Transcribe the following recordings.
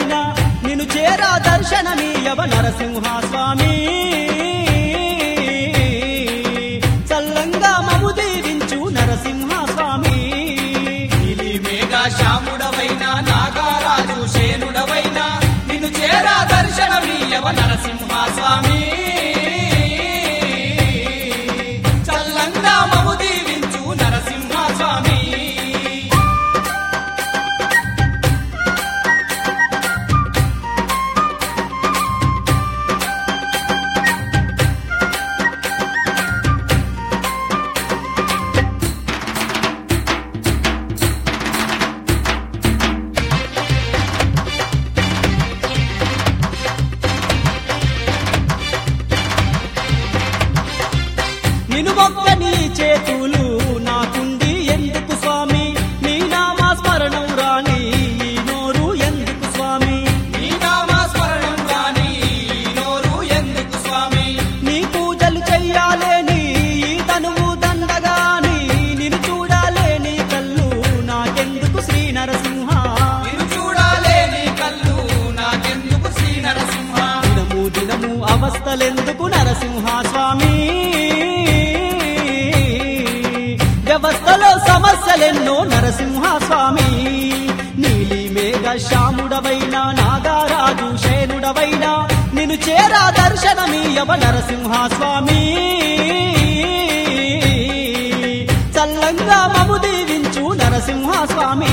శేనుడవైనా నిన్ను చేరా దర్శనమీయవ నరసింహ స్వామి చల్లంగా మము దీవించు నరసింహ స్వామి నీలి మేఘ శ్యాముడవైన నాగారాజు శేనుడవైన నిన్ను చేరా దర్శనమీయవ నరసింహ స్వామి చల్లంగా మము దీవించు నరసింహ స్వామి నిన్ను మొక్క నీ చేతులు నాకుండి ఎందుకు స్వామి నీ నామస్మరణం రాని ఈ నోరు ఎందుకు స్వామి నీ నామస్మరణం రాని ఈ నోరు ఎందుకు స్వామి నీ పూజలు చెయ్యాలేని ఈ తనువు దండగాని నిన్ను చూడాలేని కళ్ళు నాకెందుకు శ్రీ నరసింహ నిన్ను చూడాలే నీ కళ్ళు నాకెందుకు శ్రీ నరసింహ దినము దినము అవస్థలెందుకు నరసింహ స్వామి వ్యవస్థలో సమస్యలెన్నో నరసింహ స్వామి నీలి మేఘ శ్యాముడవైన నాగారాజు శేనుడవైన నిన్ను చేరా దర్శనమీయవ నరసింహ స్వామి చల్లంగా మము దీవించు నరసింహ స్వామి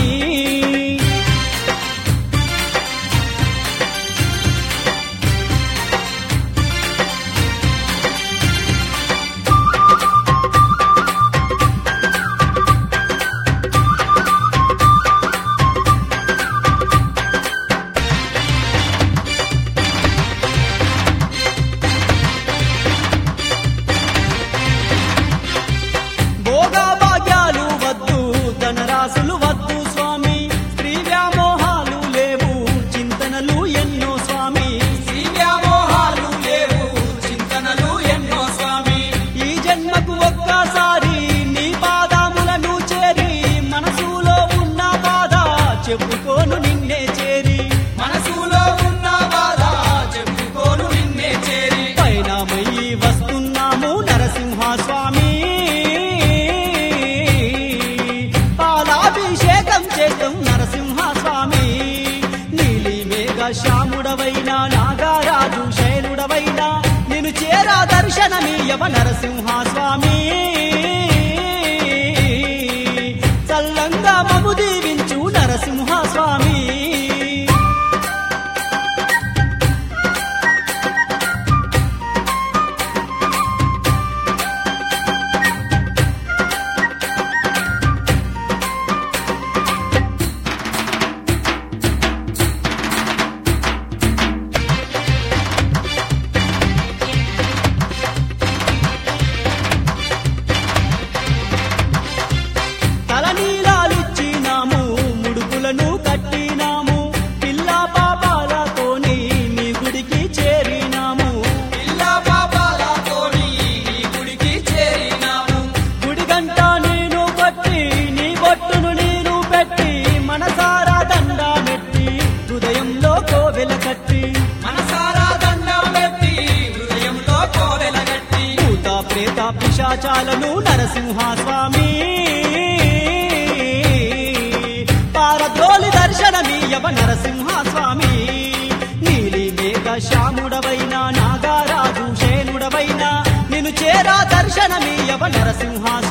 భోగభాగ్యాలు వద్దు ధనరాశులు వద్దు స్వామి స్త్రీ వ్యామోహాలు లేవు చింతనలు ఎన్నో స్వామి శ్రీ వ్యామోహాలు లేవు చింతనలు ఎన్నో స్వామి ఈ జన్మకు ఒక్కసారి నీ పాదములను చేరి మనసులో ఉన్న బాధ చెప్పుకోను నిన్నే చేరి మనసులో ఉన్న బాధ చెప్పుకోను నిన్నే చేరి పైనమయ్యి వస్తున్నాము నరసింహ స్వామి పాలాభిషేకం చేద్దాం నరసింహ స్వామి నీలి మేఘ శ్యాముడవైన నాగారాజు శైలుడవైన నిన్ను చేరా దర్శనమీయవ నరసింహ స్వామి చల్లంగా మము దీవించు నరసింహ స్వామి తలనీలాలిచ్చినాము ముడుపులను కట్టినాము పిల్ల పాపాలతోని నీ గుడికి చేరినాము పిల్ల పాపాలతోని నీ గుడికి చేరినాము గుడి గంట నేను కొట్టి నీ బొట్టును నీరు పెట్టి మనసారా దండామెట్టి హృదయంలో కోవెల కట్టి మనసారా దండం పెట్టి హృదయంలో కోవెలగట్టి భూత ప్రేత పిశాచాలను నరసింహ స్వామి పారద్రోలి దర్శనమీయవ నరసింహ స్వామి నీలి మేఘ శ్యాముడవైన నాగారాజు శేనుడవైన నిన్ను చేరా దర్శనమీయవ నరసింహ